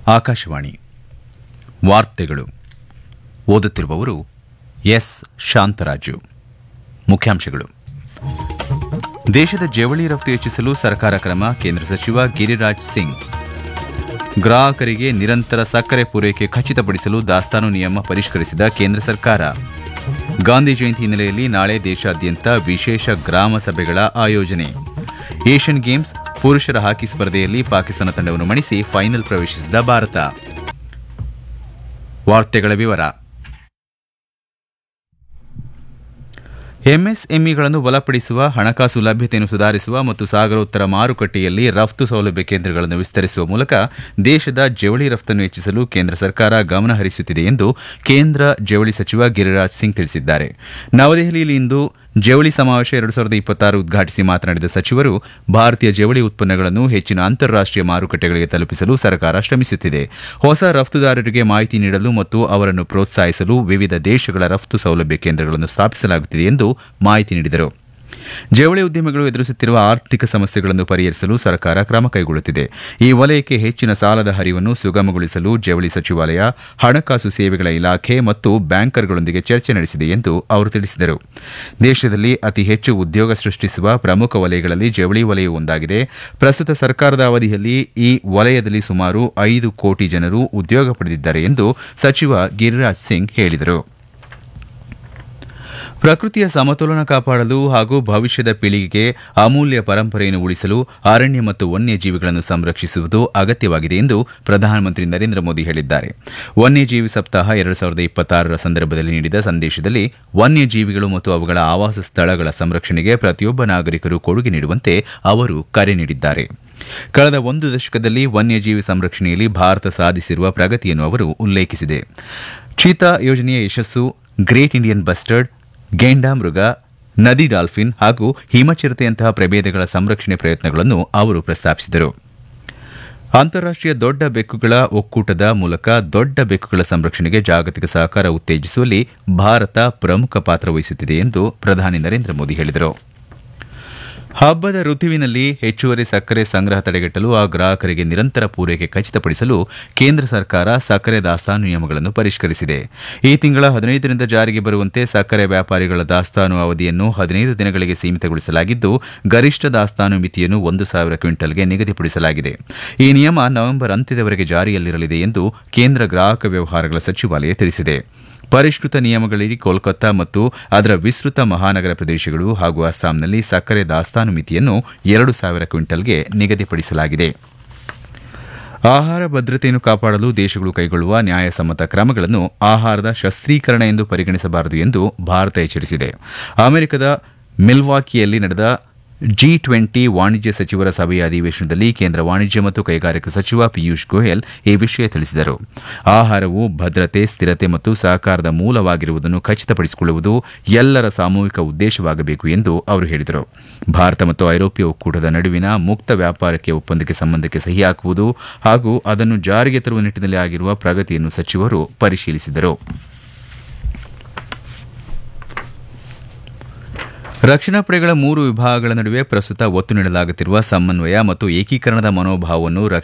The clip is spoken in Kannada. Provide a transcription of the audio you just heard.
ಆಕಾಶವಾಣಿ ವಾರ್ತೆಗಳು ಓದುತ್ತಿರುವವರು ಎಸ್ ಶಾಂತರಾಜು ಮುಖ್ಯಾಂಶಗಳು ದೇಶದ ಜವಳಿ ರಫ್ತು ಹೆಚ್ಚಿಸಲು ಸರ್ಕಾರ ಕ್ರಮ ಕೇಂದ್ರ ಸಚಿವ ಗಿರಿರಾಜ್ ಸಿಂಗ್ ಗ್ರಾಹಕರಿಗೆ ನಿರಂತರ ಸಕ್ಕರೆ ಪೂರೈಕೆ ಖಚಿತಪಡಿಸಲು ದಾಸ್ತಾನು ನಿಯಮ ಪರಿಷ್ಕರಿಸಿದ ಕೇಂದ್ರ ಸರ್ಕಾರ ಗಾಂಧಿ ಜಯಂತಿ ಹಿನ್ನೆಲೆಯಲ್ಲಿ ನಾಳೆ ದೇಶಾದ್ಯಂತ ವಿಶೇಷ ಗ್ರಾಮ ಸಭೆಗಳ ಆಯೋಜನೆ ಏಷ್ಯನ್ ಗೇಮ್ಸ್ ಪುರುಷರ ಹಾಕಿ ಸ್ಪರ್ಧೆಯಲ್ಲಿ ಪಾಕಿಸ್ತಾನ ತಂಡವನ್ನು ಮಣಿಸಿ ಫೈನಲ್ ಪ್ರವೇಶಿಸಿದ ಭಾರತ ವಾರ್ತೆಗಳ ವಿವರ ಎಂಎಸ್ಎಂಇಗಳನ್ನು ಬಲಪಡಿಸುವ ಹಣಕಾಸು ಲಭ್ಯತೆಯನ್ನು ಸುಧಾರಿಸುವ ಮತ್ತು ಸಾಗರೋತ್ತರ ಮಾರುಕಟ್ಟೆಯಲ್ಲಿ ರಫ್ತು ಸೌಲಭ್ಯ ಕೇಂದ್ರಗಳನ್ನು ವಿಸ್ತರಿಸುವ ಮೂಲಕ ದೇಶದ ಜವಳಿ ರಫ್ತನ್ನು ಹೆಚ್ಚಿಸಲು ಕೇಂದ್ರ ಸರ್ಕಾರ ಗಮನ ಹರಿಸುತ್ತಿದೆ ಎಂದು ಕೇಂದ್ರ ಜವಳಿ ಸಚಿವ ಗಿರಿರಾಜ್ ಸಿಂಗ್ ತಿಳಿಸಿದ್ದಾರೆ ನವದೆಹಲಿಯಲ್ಲಿ ಇಂದು ಜವಳಿ ಸಮಾವೇಶ ಎರಡು ಸಾವಿರದ ಇಪ್ಪತ್ತಾರು ಉದ್ಘಾಟಿಸಿ ಮಾತನಾಡಿದ ಸಚಿವರು ಭಾರತೀಯ ಜವಳಿ ಉತ್ಪನ್ನಗಳನ್ನು ಹೆಚ್ಚಿನ ಅಂತಾರಾಷ್ಟೀಯ ಮಾರುಕಟ್ಟೆಗಳಿಗೆ ತಲುಪಿಸಲು ಸರ್ಕಾರ ಶ್ರಮಿಸುತ್ತಿದೆ ಹೊಸ ರಫ್ತುದಾರರಿಗೆ ಮಾಹಿತಿ ನೀಡಲು ಮತ್ತು ಅವರನ್ನು ಪ್ರೋತ್ಸಾಹಿಸಲು ವಿವಿಧ ದೇಶಗಳ ರಫ್ತು ಸೌಲಭ್ಯ ಕೇಂದ್ರಗಳನ್ನು ಸ್ಥಾಪಿಸಲಾಗುತ್ತಿದೆ ಎಂದು ಮಾಹಿತಿ ನೀಡಿದರು ಜವಳಿ ಉದ್ಯಮಿಗಳು ಎದುರಿಸುತ್ತಿರುವ ಆರ್ಥಿಕ ಸಮಸ್ಯೆಗಳನ್ನು ಪರಿಹರಿಸಲು ಸರ್ಕಾರ ಕ್ರಮ ಕೈಗೊಳ್ಳುತ್ತಿದೆ ಈ ವಲಯಕ್ಕೆ ಹೆಚ್ಚಿನ ಸಾಲದ ಹರಿವನ್ನು ಸುಗಮಗೊಳಿಸಲು ಜವಳಿ ಸಚಿವಾಲಯ ಹಣಕಾಸು ಸೇವೆಗಳ ಇಲಾಖೆ ಮತ್ತು ಬ್ಯಾಂಕರ್ಗಳೊಂದಿಗೆ ಚರ್ಚೆ ನಡೆಸಿದೆ ಎಂದು ಅವರು ತಿಳಿಸಿದರು ದೇಶದಲ್ಲಿ ಅತಿ ಹೆಚ್ಚು ಉದ್ಯೋಗ ಸೃಷ್ಟಿಸುವ ಪ್ರಮುಖ ವಲಯಗಳಲ್ಲಿ ಜವಳಿ ವಲಯವು ಒಂದಾಗಿದೆ ಪ್ರಸ್ತುತ ಸರ್ಕಾರದ ಅವಧಿಯಲ್ಲಿ ಈ ವಲಯದಲ್ಲಿ ಸುಮಾರು ಐದು ಕೋಟಿ ಜನರು ಉದ್ಯೋಗ ಪಡೆದಿದ್ದಾರೆ ಎಂದು ಸಚಿವ ಗಿರಿರಾಜ್ ಸಿಂಗ್ ಹೇಳಿದರು ಪ್ರಕೃತಿಯ ಸಮತೋಲನ ಕಾಪಾಡಲು ಹಾಗೂ ಭವಿಷ್ಯದ ಪೀಳಿಗೆಗೆ ಅಮೂಲ್ಯ ಪರಂಪರೆಯನ್ನು ಉಳಿಸಲು ಅರಣ್ಯ ಮತ್ತು ವನ್ಯಜೀವಿಗಳನ್ನು ಸಂರಕ್ಷಿಸುವುದು ಅಗತ್ಯವಾಗಿದೆ ಎಂದು ಪ್ರಧಾನಮಂತ್ರಿ ನರೇಂದ್ರ ಮೋದಿ ಹೇಳಿದ್ದಾರೆ ವನ್ಯಜೀವಿ ಸಪ್ತಾಹ ಎರಡು ಸಾವಿರದ ಇಪ್ಪತ್ತಾರರ ಸಂದರ್ಭದಲ್ಲಿ ನೀಡಿದ ಸಂದೇಶದಲ್ಲಿ ವನ್ಯಜೀವಿಗಳು ಮತ್ತು ಅವುಗಳ ಆವಾಸ ಸ್ಥಳಗಳ ಸಂರಕ್ಷಣೆಗೆ ಪ್ರತಿಯೊಬ್ಬ ನಾಗರಿಕರು ಕೊಡುಗೆ ನೀಡುವಂತೆ ಅವರು ಕರೆ ನೀಡಿದ್ದಾರೆ ಕಳೆದ ಒಂದು ದಶಕದಲ್ಲಿ ವನ್ಯಜೀವಿ ಸಂರಕ್ಷಣೆಯಲ್ಲಿ ಭಾರತ ಸಾಧಿಸಿರುವ ಪ್ರಗತಿಯನ್ನು ಅವರು ಉಲ್ಲೇಖಿಸಿದೆ ಚೀತಾ ಯೋಜನೆಯ ಯಶಸ್ಸು ಗ್ರೇಟ್ ಇಂಡಿಯನ್ ಬಸ್ಟರ್ಡ್ ಗೇಂಡಾ ಮೃಗ ನದಿ ಡಾಲ್ಫಿನ್ ಹಾಗೂ ಹಿಮಚಿರತೆಯಂತಹ ಪ್ರಭೇದಗಳ ಸಂರಕ್ಷಣೆ ಪ್ರಯತ್ನಗಳನ್ನು ಅವರು ಪ್ರಸ್ತಾಪಿಸಿದರು ಅಂತಾರಾಷ್ಟೀಯ ದೊಡ್ಡ ಬೆಕ್ಕುಗಳ ಒಕ್ಕೂಟದ ಮೂಲಕ ದೊಡ್ಡ ಬೆಕ್ಕುಗಳ ಸಂರಕ್ಷಣೆಗೆ ಜಾಗತಿಕ ಸಹಕಾರ ಉತ್ತೇಜಿಸುವಲ್ಲಿ ಭಾರತ ಪ್ರಮುಖ ಪಾತ್ರ ವಹಿಸುತ್ತಿದೆ ಎಂದು ಪ್ರಧಾನಿ ನರೇಂದ್ರ ಮೋದಿ ಹೇಳಿದರು ಹಬ್ಬದ ಋತುವಿನಲ್ಲಿ ಹೆಚ್ಚುವರಿ ಸಕ್ಕರೆ ಸಂಗ್ರಹ ತಡೆಗಟ್ಟಲು ಆ ಗ್ರಾಹಕರಿಗೆ ನಿರಂತರ ಪೂರೈಕೆ ಖಚಿತಪಡಿಸಲು ಕೇಂದ್ರ ಸರ್ಕಾರ ಸಕ್ಕರೆ ದಾಸ್ತಾನು ನಿಯಮಗಳನ್ನು ಪರಿಷ್ಕರಿಸಿದೆ ಈ ತಿಂಗಳ ಹದಿನೈದರಿಂದ ಜಾರಿಗೆ ಬರುವಂತೆ ಸಕ್ಕರೆ ವ್ಯಾಪಾರಿಗಳ ದಾಸ್ತಾನು ಅವಧಿಯನ್ನು ಹದಿನೈದು ದಿನಗಳಿಗೆ ಸೀಮಿತಗೊಳಿಸಲಾಗಿದ್ದು ಗರಿಷ್ಠ ದಾಸ್ತಾನು ಮಿತಿಯನ್ನು ಒಂದು ಸಾವಿರ ಕ್ವಿಂಟಲ್ಗೆ ನಿಗದಿಪಡಿಸಲಾಗಿದೆ ಈ ನಿಯಮ ನವೆಂಬರ್ ಅಂತ್ಯದವರೆಗೆ ಜಾರಿಯಲ್ಲಿರಲಿದೆ ಎಂದು ಕೇಂದ್ರ ಗ್ರಾಹಕ ವ್ಯವಹಾರಗಳ ಸಚಿವಾಲಯ ತಿಳಿಸಿದೆ ಪರಿಷ್ಕೃತ ನಿಯಮಗಳಡಿ ಕೋಲ್ಕತ್ತಾ ಮತ್ತು ಅದರ ವಿಸ್ತೃತ ಮಹಾನಗರ ಪ್ರದೇಶಗಳು ಹಾಗೂ ಅಸ್ಸಾಂನಲ್ಲಿ ಸಕ್ಕರೆ ದಾಸ್ತಾನು ಮಿತಿಯನ್ನು ಎರಡು ಸಾವಿರ ಕ್ವಿಂಟಲ್ಗೆ ನಿಗದಿಪಡಿಸಲಾಗಿದೆ ಆಹಾರ ಭದ್ರತೆಯನ್ನು ಕಾಪಾಡಲು ದೇಶಗಳು ಕೈಗೊಳ್ಳುವ ನ್ಯಾಯಸಮ್ಮತ ಕ್ರಮಗಳನ್ನು ಆಹಾರದ ಶಸ್ತ್ರೀಕರಣ ಎಂದು ಪರಿಗಣಿಸಬಾರದು ಎಂದು ಭಾರತ ಎಚ್ಚರಿಸಿದೆ ಅಮೆರಿಕದ ಮಿಲ್ವಾಕಿಯಲ್ಲಿ ನಡೆದ ಜಿ ಟ್ವೆಂಟಿ ವಾಣಿಜ್ಯ ಸಚಿವರ ಸಭೆಯ ಅಧಿವೇಶನದಲ್ಲಿ ಕೇಂದ್ರ ವಾಣಿಜ್ಯ ಮತ್ತು ಕೈಗಾರಿಕಾ ಸಚಿವ ಪಿಯೂಷ್ ಗೋಯಲ್ ಈ ವಿಷಯ ತಿಳಿಸಿದರು ಆಹಾರವು ಭದ್ರತೆ ಸ್ಥಿರತೆ ಮತ್ತು ಸಹಕಾರದ ಮೂಲವಾಗಿರುವುದನ್ನು ಖಚಿತಪಡಿಸಿಕೊಳ್ಳುವುದು ಎಲ್ಲರ ಸಾಮೂಹಿಕ ಉದ್ದೇಶವಾಗಬೇಕು ಎಂದು ಅವರು ಹೇಳಿದರು ಭಾರತ ಮತ್ತು ಐರೋಪ್ಯ ಒಕ್ಕೂಟದ ನಡುವಿನ ಮುಕ್ತ ವ್ಯಾಪಾರಕ್ಕೆ ಒಪ್ಪಂದಕ್ಕೆ ಸಂಬಂಧಕ್ಕೆ ಸಹಿ ಹಾಕುವುದು ಹಾಗೂ ಅದನ್ನು ಜಾರಿಗೆ ತರುವ ನಿಟ್ಟಿನಲ್ಲಿ ಆಗಿರುವ ಪ್ರಗತಿಯನ್ನು ಸಚಿವರು ಪರಿಶೀಲಿಸಿದರು ರಕ್ಷಣಾ ಪಡೆಗಳ ಮೂರು ವಿಭಾಗಗಳ ನಡುವೆ ಪ್ರಸ್ತುತ ಒತ್ತು ನೀಡಲಾಗುತ್ತಿರುವ ಸಮನ್ವಯ ಮತ್ತು ಏಕೀಕರಣದ ಮನೋಭಾವವನ್ನು